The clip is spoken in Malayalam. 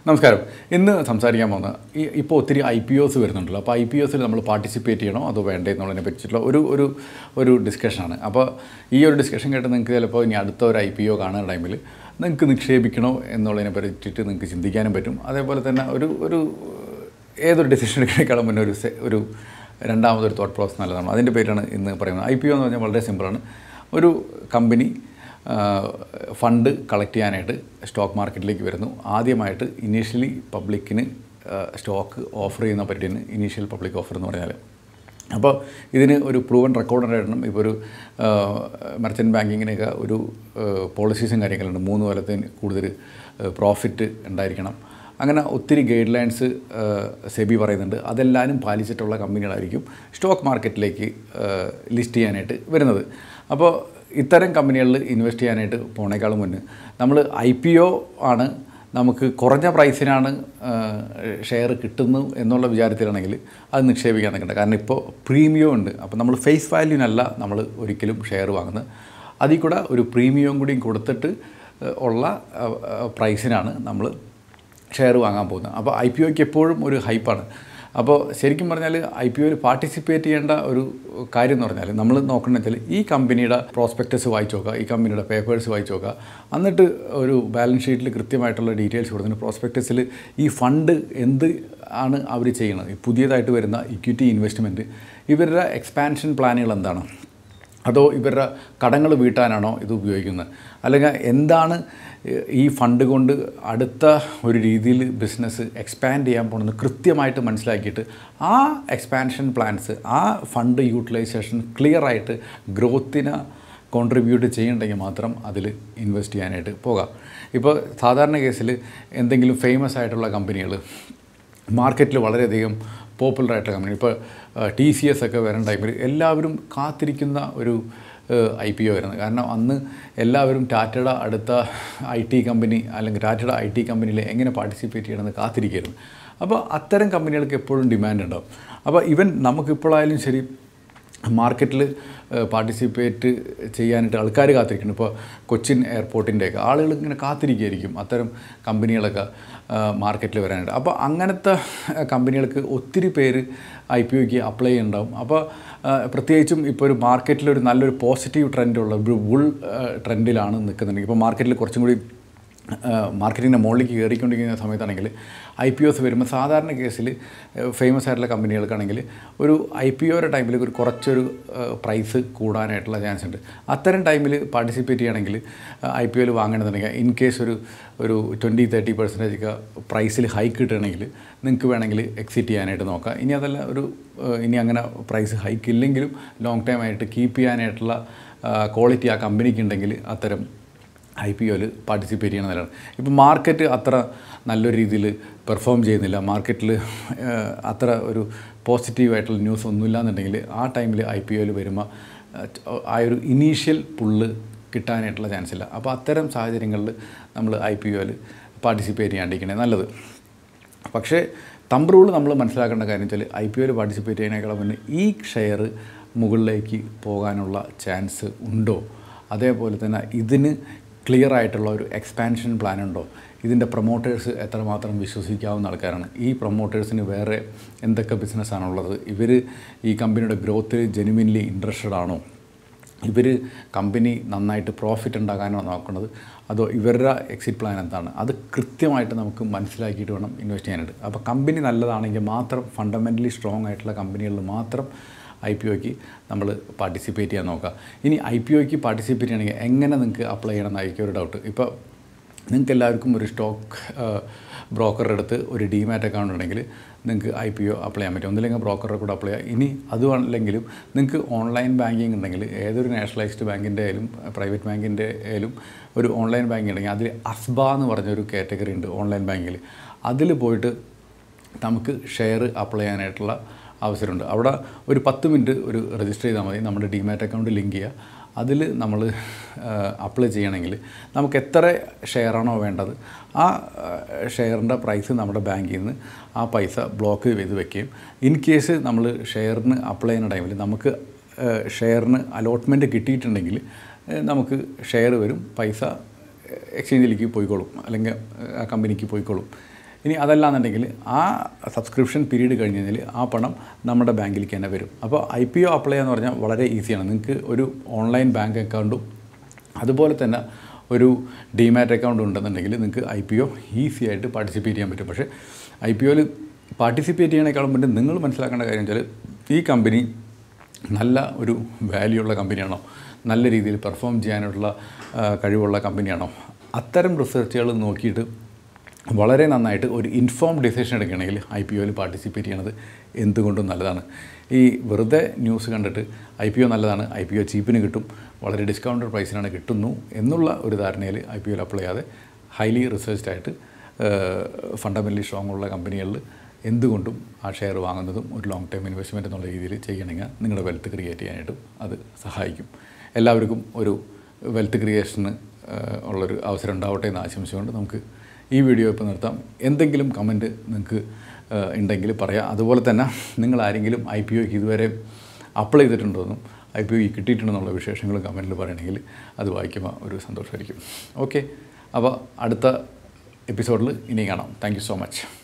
നമസ്കാരം ഇന്ന് സംസാരിക്കാൻ പോകുന്ന ഈ ഇപ്പോൾ ഒത്തിരി ഐ പി ഒസ് വരുന്നുണ്ടല്ലോ അപ്പോൾ ഐ പി ഒസിൽ നമ്മൾ പാർട്ടിസിപ്പേറ്റ് ചെയ്യണോ അതോ വേണ്ടേ എന്നുള്ളതിനെ പറ്റിയിട്ടുള്ള ഒരു ഒരു ഒരു ഡിസ്കഷനാണ് അപ്പോൾ ഈ ഒരു ഡിസ്കഷൻ കേട്ട് നിങ്ങൾക്ക് ചിലപ്പോൾ ഇനി അടുത്ത ഒരു ഐ പി ഒ കാണുന്ന ടൈമിൽ നിങ്ങൾക്ക് നിക്ഷേപിക്കണോ എന്നുള്ളതിനെ പറ്റിയിട്ട് നിങ്ങൾക്ക് ചിന്തിക്കാനും പറ്റും അതേപോലെ തന്നെ ഒരു ഒരു ഏതൊരു ഡിസിഷൻ എടുക്കുന്നേക്കാളും മുന്നേ ഒരു സെ- ഒരു രണ്ടാമതൊരു തോട്ട് പ്രോസസ് നല്ലതാണ് അതിൻ്റെ പേരാണ് ഇന്ന് പറയുന്നത് ഐ പി ഒ എന്ന് പറഞ്ഞാൽ വളരെ സിമ്പിളാണ് ഒരു കമ്പനി ഫണ്ട് കളക്ട് ചെയ്യാനായിട്ട് സ്റ്റോക്ക് മാർക്കറ്റിലേക്ക് വരുന്നു ആദ്യമായിട്ട് ഇനീഷ്യലി പബ്ലിക്കിന് സ്റ്റോക്ക് ഓഫർ ചെയ്യുന്ന പരിപാടിയാണ് ഇനീഷ്യൽ പബ്ലിക് ഓഫർ എന്ന് പറഞ്ഞാൽ അപ്പോൾ ഇതിന് ഒരു പ്രൂവൻ റെക്കോർഡ് ഇടണം ഇപ്പോൾ ഒരു മെർച്ചൻറ്റ് ബാങ്കിങ്ങിനൊക്കെ ഒരു പോളിസീസും കാര്യങ്ങളുണ്ട് മൂന്ന് കൊല്ലത്തിന് കൂടുതൽ പ്രോഫിറ്റ് ഉണ്ടായിരിക്കണം അങ്ങനെ ഒത്തിരി ഗൈഡ് ലൈൻസ് സെബി പറയുന്നുണ്ട് അതെല്ലാവരും പാലിച്ചിട്ടുള്ള കമ്പനികളായിരിക്കും സ്റ്റോക്ക് മാർക്കറ്റിലേക്ക് ലിസ്റ്റ് ചെയ്യാനായിട്ട് വരുന്നത് അപ്പോൾ ഇത്തരം കമ്പനികളിൽ ഇൻവെസ്റ്റ് ചെയ്യാനായിട്ട് പോണേക്കാളും മുന്നേ നമ്മൾ ഐ പി ഒ ആണ് നമുക്ക് കുറഞ്ഞ പ്രൈസിനാണ് ഷെയർ കിട്ടുന്നു എന്നുള്ള വിചാരത്തിലാണെങ്കിൽ അത് നിക്ഷേപിക്കാൻ നിൽക്കണ്ട കാരണം ഇപ്പോൾ പ്രീമിയം ഉണ്ട് അപ്പോൾ നമ്മൾ ഫേസ് വാല്യൂനല്ല നമ്മൾ ഒരിക്കലും ഷെയർ വാങ്ങുന്നത് അതിൽ കൂടെ ഒരു പ്രീമിയം കൂടിയും കൊടുത്തിട്ട് ഏഹ്, ഉള്ള ഏഹ്, ഏഹ്, പ്രൈസിനാണ് നമ്മൾ ഷെയർ വാങ്ങാൻ പോകുന്നത് അപ്പോൾ ഐ പി ഒക്ക് എപ്പോഴും ഒരു ഹൈപ്പാണ് അപ്പോൾ ശരിക്കും പറഞ്ഞാൽ ഐ പി ഒയിൽ പാർട്ടിസിപ്പേറ്റ് ചെയ്യേണ്ട ഒരു കാര്യം എന്ന് പറഞ്ഞാൽ നമ്മൾ നോക്കണമെന്ന് വെച്ചാൽ ഈ കമ്പനിയുടെ പ്രോസ്പെക്ടസ് വായിച്ചു നോക്കുക ഈ കമ്പനിയുടെ പേപ്പേഴ്സ് വായിച്ചു നോക്കുക എന്നിട്ട് ഒരു ബാലൻസ് ഷീറ്റിൽ കൃത്യമായിട്ടുള്ള ഡീറ്റെയിൽസ് കൊടുത്തിട്ട് പ്രോസ്പെക്ടസിൽ ഈ ഫണ്ട് എന്ത് ആണ് അവർ ചെയ്യുന്നത് ഈ പുതിയതായിട്ട് വരുന്ന ഇക്വിറ്റി ഇൻവെസ്റ്റ്മെൻറ്റ് ഇവരുടെ എക്സ്പാൻഷൻ പ്ലാനുകൾ എന്താണ് അതോ ഇവരുടെ കടങ്ങൾ വീട്ടാനാണോ ഇത് ഉപയോഗിക്കുന്നത് അല്ലെങ്കിൽ എന്താണ് ഈ ഫണ്ട് കൊണ്ട് അടുത്ത ഒരു രീതിയിൽ ബിസിനസ് എക്സ്പാൻഡ് ചെയ്യാൻ പോകുന്നത് കൃത്യമായിട്ട് മനസ്സിലാക്കിയിട്ട് ആ എക്സ്പാൻഷൻ പ്ലാൻസ് ആ ഫണ്ട് യൂട്ടിലൈസേഷൻ ക്ലിയർ ആയിട്ട് ഗ്രോത്തിന് കോൺട്രിബ്യൂട്ട് ചെയ്യണ്ടെങ്കിൽ മാത്രം അതിൽ ഇൻവെസ്റ്റ് ചെയ്യാനായിട്ട് പോകാം ഇപ്പോൾ സാധാരണ കേസിൽ എന്തെങ്കിലും ഫേമസ് ആയിട്ടുള്ള കമ്പനികൾ മാർക്കറ്റിൽ വളരെയധികം പോപ്പുലർ ആയിട്ടുള്ള കമ്പനി ഇപ്പോൾ ടി സി എസ് ഒക്കെ വരുന്ന ടൈമിൽ എല്ലാവരും കാത്തിരിക്കുന്ന ഒരു ഐ പി ഒ വരുന്നത് കാരണം അന്ന് എല്ലാവരും ടാറ്റയുടെ അടുത്ത ഐ ടി കമ്പനി അല്ലെങ്കിൽ ടാറ്റയുടെ ഐ ടി കമ്പനിയിൽ എങ്ങനെ പാർട്ടിസിപ്പേറ്റ് ചെയ്യണമെന്ന് കാത്തിരിക്കുകയായിരുന്നു അപ്പോൾ അത്തരം കമ്പനികൾക്ക് എപ്പോഴും ഡിമാൻഡ് ഉണ്ടാവും അപ്പോൾ ഇവൻ നമുക്കിപ്പോഴായാലും ശരി മാർക്കറ്റിൽ പാർട്ടിസിപ്പേറ്റ് ചെയ്യാനായിട്ട് ആൾക്കാർ കാത്തിരിക്കുന്നു ഇപ്പോൾ കൊച്ചിൻ എയർപോർട്ടിൻ്റെയൊക്കെ ആളുകൾ ഇങ്ങനെ കാത്തിരിക്കുകയായിരിക്കും അത്തരം കമ്പനികളൊക്കെ മാർക്കറ്റിൽ വരാനായിട്ട് അപ്പോൾ അങ്ങനത്തെ കമ്പനികൾക്ക് ഒത്തിരി പേര് ഐ പി ഒക്ക് അപ്ലൈ ചെയ്യുന്നുണ്ടാവും അപ്പോൾ ആ, പ്രത്യേകിച്ചും ഇപ്പോൾ ഒരു മാർക്കറ്റിൽ ഒരു നല്ലൊരു പോസിറ്റീവ് ട്രെൻഡുള്ള ഒരു ബുൾ ട്രെൻഡിലാണ് നിൽക്കുന്നുണ്ടെങ്കിൽ ഇപ്പോൾ മാർക്കറ്റിൽ കുറച്ചും കൂടി മാർക്കറ്റിൻ്റെ മുകളിലേക്ക് കയറിക്കൊണ്ടിരിക്കുന്ന സമയത്താണെങ്കിൽ ഐ പി ഒസ് വരുമ്പോൾ സാധാരണ കേസിൽ ഫേമസ് ആയിട്ടുള്ള കമ്പനികൾക്കാണെങ്കിൽ ഒരു ഐ പി ഒയുടെ ടൈമിൽ ഒരു കുറച്ചൊരു പ്രൈസ് കൂടാനായിട്ടുള്ള ചാൻസ് ഉണ്ട് അത്തരം ടൈമിൽ പാർട്ടിസിപ്പേറ്റ് ചെയ്യുകയാണെങ്കിൽ ഐ പി ഒയിൽ വാങ്ങണമെന്നുണ്ടെങ്കിൽ ഇൻ കേസ് ഒരു ഒരു ട്വൻറ്റി തേർട്ടി പെർസെൻറ്റേജ് ഒക്കെ പ്രൈസിൽ ഹൈക്ക് കിട്ടുകയാണെങ്കിൽ നിങ്ങൾക്ക് വേണമെങ്കിൽ എക്സിറ്റ് ചെയ്യാനായിട്ട് നോക്കാം ഇനി അതല്ല ഒരു ഏഹ്, ഇനി അങ്ങനെ പ്രൈസ് ഹൈക്ക് ഇല്ലെങ്കിലും ലോങ് ടൈം ആയിട്ട് കീപ്പ് ചെയ്യാനായിട്ടുള്ള ക്വാളിറ്റി ആ കമ്പനിക്ക് ഉണ്ടെങ്കിൽ അത്തരം ഐ പി ഒയിൽ പാർട്ടിസിപ്പേറ്റ് ചെയ്യണം നല്ലതാണ് ഇപ്പോൾ മാർക്കറ്റ് അത്ര നല്ലൊരു രീതിയിൽ പെർഫോം ചെയ്യുന്നില്ല മാർക്കറ്റിൽ അത്ര ഒരു പോസിറ്റീവായിട്ടുള്ള ന്യൂസ് ഒന്നുമില്ല എന്നുണ്ടെങ്കിൽ ആ ടൈമിൽ ഐ പി ഒയിൽ വരുമ്പോൾ ആ ഒരു ഇനീഷ്യൽ പുള്ള് കിട്ടാനായിട്ടുള്ള ചാൻസ് ഇല്ല അപ്പോൾ അത്തരം സാഹചര്യങ്ങളിൽ നമ്മൾ ഐ പി ഒയിൽ പാർട്ടിസിപ്പേറ്റ് ചെയ്യാണ്ടിരിക്കണേ നല്ലത് പക്ഷേ തമ്പ് റൂൾ നമ്മൾ മനസ്സിലാക്കേണ്ട കാര്യം വെച്ചാൽ ഐ പി ഒയിൽ പാർട്ടിസിപ്പേറ്റ് ചെയ്യുന്നതിനേക്കാളും മുന്നേ ഈ ഷെയർ മുകളിലേക്ക് പോകാനുള്ള ചാൻസ് ഉണ്ടോ അതേപോലെ തന്നെ ഇതിന് ക്ലിയർ ആയിട്ടുള്ള ഒരു എക്സ്പാൻഷൻ പ്ലാൻ ഉണ്ടോ ഇതിൻ്റെ പ്രൊമോട്ടേഴ്സ് എത്രമാത്രം വിശ്വസിക്കാവുന്ന ആൾക്കാരാണ് ഈ പ്രൊമോട്ടേഴ്സിന് വേറെ എന്തൊക്കെ ബിസിനസ്സാണുള്ളത് ഇവർ ഈ കമ്പനിയുടെ ഗ്രോത്തിൽ ജെനുവിൻലി ഇൻട്രസ്റ്റഡ് ആണോ ഇവർ കമ്പനി നന്നായിട്ട് പ്രോഫിറ്റ് ഉണ്ടാക്കാനാണ് നോക്കുന്നത് അതോ ഇവരുടെ എക്സിറ്റ് പ്ലാൻ എന്താണ് അത് കൃത്യമായിട്ട് നമുക്ക് മനസ്സിലാക്കിയിട്ട് വേണം ഇൻവെസ്റ്റ് ചെയ്യാനായിട്ട് അപ്പോൾ കമ്പനി നല്ലതാണെങ്കിൽ മാത്രം ഫണ്ടമെൻ്റലി സ്ട്രോങ് ആയിട്ടുള്ള കമ്പനികളിൽ മാത്രം ഐ പി ഒക്ക് നമ്മൾ പാർട്ടിസിപ്പേറ്റ് ചെയ്യാൻ നോക്കുക ഇനി ഐ പി ഒക്ക് പാർട്ടിസിപ്പേറ്റ് ചെയ്യണമെങ്കിൽ എങ്ങനെ നിങ്ങൾക്ക് അപ്ലൈ ചെയ്യണം എന്നായിരിക്കും ഒരു ഡൗട്ട് ഇപ്പോൾ നിങ്ങൾക്ക് എല്ലാവർക്കും ഒരു സ്റ്റോക്ക് ബ്രോക്കറുടെ അടുത്ത് ഒരു ഡിമാറ്റ് അക്കൗണ്ട് ഉണ്ടെങ്കിൽ നിങ്ങൾക്ക് ഐ പി ഒ അപ്ലൈ ചെയ്യാൻ പറ്റും ഒന്നില്ലെങ്കിൽ ബ്രോക്കറുടെ കൂടെ അപ്ലൈ ചെയ്യാം ഇനി അതുമല്ലെങ്കിലും നിങ്ങൾക്ക് ഓൺലൈൻ ബാങ്കിങ് ഉണ്ടെങ്കിൽ ഏതൊരു നാഷണലൈസ്ഡ് ബാങ്കിൻ്റെ ആയാലും പ്രൈവറ്റ് ബാങ്കിൻ്റെ ആയാലും ഒരു ഓൺലൈൻ ബാങ്കിങ് ഉണ്ടെങ്കിൽ അതിൽ അസ്ബ എന്ന് പറഞ്ഞൊരു കാറ്റഗറി ഉണ്ട് ഓൺലൈൻ ബാങ്കിൽ അതിൽ പോയിട്ട് നമുക്ക് ഷെയർ അപ്ലൈ ചെയ്യാനായിട്ടുള്ള അവസരമുണ്ട് അവിടെ ഒരു പത്ത് മിനിറ്റ് ഒരു രജിസ്റ്റർ ചെയ്താൽ മതി നമ്മുടെ ഡിമാറ്റ് അക്കൗണ്ട് ലിങ്ക് ചെയ്യുക അതിൽ നമ്മൾ അപ്ലൈ ചെയ്യണമെങ്കിൽ നമുക്ക് എത്ര ഷെയറാണോ വേണ്ടത് ആ ഷെയറിൻ്റെ പ്രൈസ് നമ്മുടെ ബാങ്കിൽ നിന്ന് ആ പൈസ ബ്ലോക്ക് ചെയ്ത് വെക്കുകയും ഇൻ കേസ് നമ്മൾ ഷെയറിന് അപ്ലൈ ചെയ്യുന്ന ടൈമിൽ നമുക്ക് ഷെയറിന് അലോട്ട്മെൻറ്റ് കിട്ടിയിട്ടുണ്ടെങ്കിൽ ഏഹ്, നമുക്ക് ഷെയർ വരും പൈസ എക്സ്ചേഞ്ചിലേക്ക് പോയിക്കോളും അല്ലെങ്കിൽ ആ കമ്പനിക്ക് പോയിക്കോളും ഇനി അതല്ലാന്നുണ്ടെങ്കിൽ ആ സബ്സ്ക്രിപ്ഷൻ പീരീഡ് കഴിഞ്ഞ് കഴിഞ്ഞാൽ ആ പണം നമ്മുടെ ബാങ്കിലേക്ക് തന്നെ വരും അപ്പോൾ ഐ പി ഒ അപ്ലൈ എന്ന് പറഞ്ഞാൽ വളരെ ഈസിയാണ് നിങ്ങൾക്ക് ഒരു ഓൺലൈൻ ബാങ്ക് അക്കൗണ്ടും അതുപോലെ തന്നെ ഒരു ഡിമാറ്റ് അക്കൗണ്ട് ഉണ്ടെന്നുണ്ടെങ്കിൽ നിങ്ങൾക്ക് ഐ പി ഒ ഈസി ആയിട്ട് പാർട്ടിസിപ്പേറ്റ് ചെയ്യാൻ പറ്റും പക്ഷേ ഐ പി ഒയിൽ പാർട്ടിസിപ്പേറ്റ് ചെയ്യണേക്കാളും മുന്നേ നിങ്ങൾ മനസ്സിലാക്കേണ്ട കാര്യം വെച്ചാൽ ഈ കമ്പനി നല്ല ഒരു വാല്യൂ ഉള്ള കമ്പനിയാണോ നല്ല രീതിയിൽ പെർഫോം ചെയ്യാനുള്ള ആ, കഴിവുള്ള കമ്പനിയാണോ അത്തരം റിസർച്ചുകൾ നോക്കിയിട്ട് വളരെ നന്നായിട്ട് ഒരു ഇൻഫോം ഡിസിഷൻ എടുക്കുകയാണെങ്കിൽ ഐ പി ഒയിൽ പാർട്ടിസിപ്പേറ്റ് ചെയ്യണത് എന്തുകൊണ്ടും നല്ലതാണ് ഈ വെറുതെ ന്യൂസ് കണ്ടിട്ട് ഐ പി ഒ നല്ലതാണ് ഐ പി ഒ ചീപ്പിന് കിട്ടും വളരെ ഡിസ്കൗണ്ടഡ് പ്രൈസിനാണ് കിട്ടുന്നു എന്നുള്ള ഒരു ധാരണയിൽ ഐ പി ഒയിൽ അപ്ലൈ ചെയ്യാതെ ഹൈലി റിസർച്ച്ഡ് ആയിട്ട് ഫണ്ടമെൻ്റലി സ്ട്രോങ് ഉള്ള കമ്പനികളിൽ എന്തുകൊണ്ടും ആ ഷെയർ വാങ്ങുന്നതും ഒരു ലോങ് ടൈം ഇൻവെസ്റ്റ്മെൻറ്റ് എന്നുള്ള രീതിയിൽ ചെയ്യണമെങ്കിൽ നിങ്ങളുടെ വെൽത്ത് ക്രിയേറ്റ് ചെയ്യാനായിട്ടും അത് സഹായിക്കും എല്ലാവർക്കും ഒരു വെൽത്ത് ക്രിയേഷന് ഉള്ളൊരു അവസരം ഉണ്ടാവട്ടെ എന്ന് ആശംസിച്ചുകൊണ്ട് നമുക്ക് ഈ വീഡിയോ ഇപ്പോൾ നിർത്താം എന്തെങ്കിലും കമൻറ്റ് നിങ്ങൾക്ക് ഉണ്ടെങ്കിൽ പറയാം അതുപോലെ തന്നെ നിങ്ങൾ ആരെങ്കിലും ഐ പി ഒക്ക് ഇതുവരെ അപ്ലൈ ചെയ്തിട്ടുണ്ടോയെന്നും ഐ പി ഒ കിട്ടിയിട്ടുണ്ടെന്നുള്ള വിശേഷങ്ങളും കമൻറ്റിൽ പറയണമെങ്കിൽ അത് വായിക്കുമ്പോൾ ഒരു സന്തോഷമായിരിക്കും ഓക്കെ അപ്പോൾ അടുത്ത എപ്പിസോഡിൽ ഇനി കാണാം താങ്ക് യു സോ മച്ച്